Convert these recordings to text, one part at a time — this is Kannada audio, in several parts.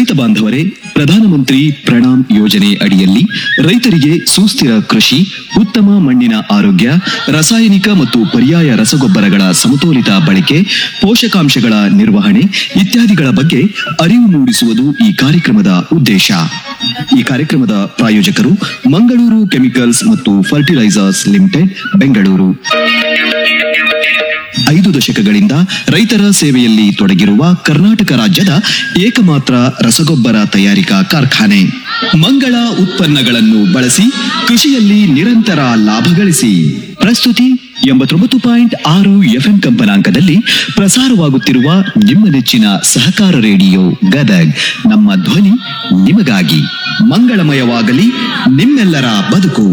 ರೈತ ಬಾಂಧವರೇ ಪ್ರಧಾನಮಂತ್ರಿ ಪ್ರಣಾಮ್ ಯೋಜನೆ ಅಡಿಯಲ್ಲಿ ರೈತರಿಗೆ ಸುಸ್ಥಿರ ಕೃಷಿ ಉತ್ತಮ ಮಣ್ಣಿನ ಆರೋಗ್ಯ ರಾಸಾಯನಿಕ ಮತ್ತು ಪರ್ಯಾಯ ರಸಗೊಬ್ಬರಗಳ ಸಮತೋಲಿತ ಬಳಕೆ ಪೋಷಕಾಂಶಗಳ ನಿರ್ವಹಣೆ ಇತ್ಯಾದಿಗಳ ಬಗ್ಗೆ ಅರಿವು ಮೂಡಿಸುವುದು ಈ ಕಾರ್ಯಕ್ರಮದ ಉದ್ದೇಶ ಈ ಕಾರ್ಯಕ್ರಮದ ಪ್ರಾಯೋಜಕರು ಮಂಗಳೂರು ಕೆಮಿಕಲ್ಸ್ ಮತ್ತು ಫರ್ಟಿಲೈಸರ್ಸ್ ಲಿಮಿಟೆಡ್ ಬೆಂಗಳೂರು ಐದು ದಶಕಗಳಿಂದ ರೈತರ ಸೇವೆಯಲ್ಲಿ ತೊಡಗಿರುವ ಕರ್ನಾಟಕ ರಾಜ್ಯದ ಏಕಮಾತ್ರ ರಸಗೊಬ್ಬರ ತಯಾರಿಕಾ ಕಾರ್ಖಾನೆ ಮಂಗಳ ಉತ್ಪನ್ನಗಳನ್ನು ಬಳಸಿ ಕೃಷಿಯಲ್ಲಿ ನಿರಂತರ ಲಾಭ ಗಳಿಸಿ ಪ್ರಸ್ತುತಿ ಎಂಬತ್ತೊಂಬತ್ತು ಪಾಯಿಂಟ್ ಆರು ಎಫ್ಎಂ ಕಂಪನಾಂಕದಲ್ಲಿ ಪ್ರಸಾರವಾಗುತ್ತಿರುವ ನಿಮ್ಮ ನೆಚ್ಚಿನ ಸಹಕಾರ ರೇಡಿಯೋ ಗದಗ್ ನಮ್ಮ ಧ್ವನಿ ನಿಮಗಾಗಿ ಮಂಗಳಮಯವಾಗಲಿ ನಿಮ್ಮೆಲ್ಲರ ಬದುಕು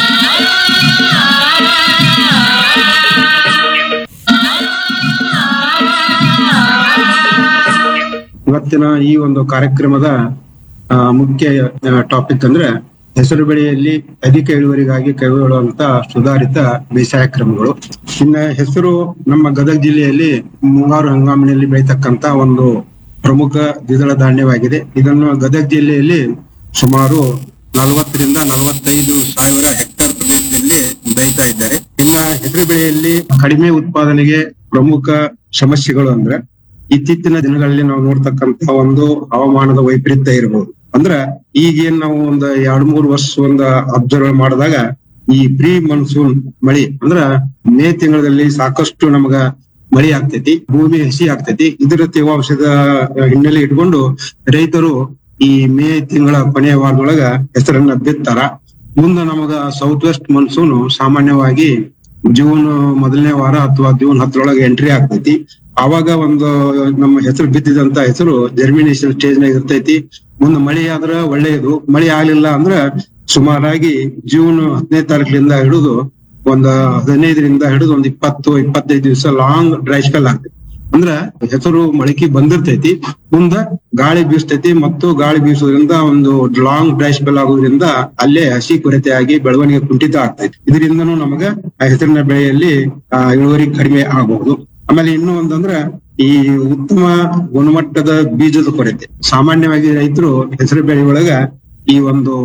ಇವತ್ತಿನ ಈ ಒಂದು ಕಾರ್ಯಕ್ರಮದ ಆ, ಮುಖ್ಯ ಟಾಪಿಕ್ ಅಂದ್ರೆ ಹೆಸರು ಬೆಳೆಯಲ್ಲಿ ಅಧಿಕ ಇಳುವರಿಗಾಗಿ ಕೈಗೊಳ್ಳುವಂತ ಸುಧಾರಿತ ಬೇಸಾಯ ಕ್ರಮಗಳು ಇನ್ನ ಹೆಸರು ನಮ್ಮ ಗದಗ ಜಿಲ್ಲೆಯಲ್ಲಿ ಮುಂಗಾರು ಹಂಗಾಮಿನಲ್ಲಿ ಬೆಳೀತಕ್ಕಂತ ಒಂದು ಪ್ರಮುಖ ದ್ವಿದಳ ಧಾನ್ಯವಾಗಿದೆ ಇದನ್ನು ಗದಗ ಜಿಲ್ಲೆಯಲ್ಲಿ ಸುಮಾರು ನಲವತ್ತರಿಂದ ನಲವತ್ತೈದು ಸಾವಿರ ಹೆಕ್ಟೇರ್ ಪ್ರದೇಶದಲ್ಲಿ ಬೆಳೀತಾ ಇದ್ದಾರೆ ಇನ್ನ ಹೆಸರು ಬೆಳೆಯಲ್ಲಿ ಕಡಿಮೆ ಉತ್ಪಾದನೆಗೆ ಪ್ರಮುಖ ಸಮಸ್ಯೆಗಳು ಅಂದ್ರೆ ಇತ್ತೀಚಿನ ದಿನಗಳಲ್ಲಿ ನಾವು ನೋಡ್ತಕ್ಕಂತ ಒಂದು ಹವಾಮಾನದ ವೈಪರೀತ್ಯ ಇರಬಹುದು ಅಂದ್ರ ಈಗೇನ್ ನಾವು ಒಂದ್ ಎರಡ್ ಮೂರ್ ವರ್ಷ ಒಂದ್ ಅಬ್ಸರ್ವ್ ಮಾಡಿದಾಗ ಈ ಪ್ರೀ ಮನ್ಸೂನ್ ಮಳಿ ಅಂದ್ರ ಮೇ ತಿಂಗಳಲ್ಲಿ ಸಾಕಷ್ಟು ನಮಗ ಮಳಿ ಆಗ್ತೈತಿ ಭೂಮಿ ಹಸಿ ಆಗ್ತೈತಿ ಇದರ ತೇವಾಂಶದ ಹಿನ್ನೆಲೆ ಇಟ್ಕೊಂಡು ರೈತರು ಈ ಮೇ ತಿಂಗಳ ಕೊನೆಯ ವಾರದೊಳಗ ಹೆಸರನ್ನ ಬಿತ್ತಾರ ಮುಂದ ನಮಗ ಸೌತ್ ವೆಸ್ಟ್ ಮನ್ಸೂನ್ ಸಾಮಾನ್ಯವಾಗಿ ಜೂನ್ ಮೊದಲನೇ ವಾರ ಅಥವಾ ಜೂನ್ ಹತ್ತರೊಳಗೆ ಎಂಟ್ರಿ ಆಗ್ತೈತಿ ಆವಾಗ ಒಂದು ನಮ್ಮ ಹೆಸರು ಬಿತ್ತಿದಂತ ಹೆಸರು ಜರ್ಮಿನೇಷನ್ ಸ್ಟೇಜ್ ನಾಗ ಇರ್ತೈತಿ ಮುಂದೆ ಮಳಿ ಆದ್ರ ಒಳ್ಳೆಯದು ಮಳಿ ಆಗ್ಲಿಲ್ಲ ಅಂದ್ರ ಸುಮಾರಾಗಿ ಜೂನ್ ಹದಿನೈದು ತಾರೀಕಿನಿಂದ ಹಿಡಿದು ಒಂದ್ ಹದಿನೈದರಿಂದ ಹಿಡಿದು ಒಂದ್ ಇಪ್ಪತ್ತು ಇಪ್ಪತ್ತೈದು ದಿವಸ ಲಾಂಗ್ ಡ್ರೈ ಸ್ಪೆಲ್ ಆಗ್ತೈತಿ ಅಂದ್ರ ಹೆಸರು ಮೊಳಕೆ ಬಂದಿರ್ತೈತಿ ಮುಂದ ಗಾಳಿ ಬೀಸ್ತೈತಿ ಮತ್ತು ಗಾಳಿ ಬೀಸೋದ್ರಿಂದ ಒಂದು ಲಾಂಗ್ ಡ್ರೈ ಸ್ಪೆಲ್ ಆಗೋದ್ರಿಂದ ಅಲ್ಲೇ ಹಸಿ ಕೊರತೆಯಾಗಿ ಬೆಳವಣಿಗೆ ಕುಂಠಿತ ಆಗ್ತೈತಿ ಇದರಿಂದನೂ ನಮಗ ಆ ಹೆಸರಿನ ಬೆಳೆಯಲ್ಲಿ ಆ ಇಳುವರಿ ಕಡಿಮೆ ಆಗಬಹುದು ಆಮೇಲೆ ಇನ್ನೂ ಒಂದಂದ್ರ ಈ ಉತ್ತಮ ಗುಣಮಟ್ಟದ ಬೀಜದ ಕೊರತೆ ಸಾಮಾನ್ಯವಾಗಿ ರೈತರು ಹೆಸರು ಬೆಳೆ ಒಳಗ ಈ ಒಂದು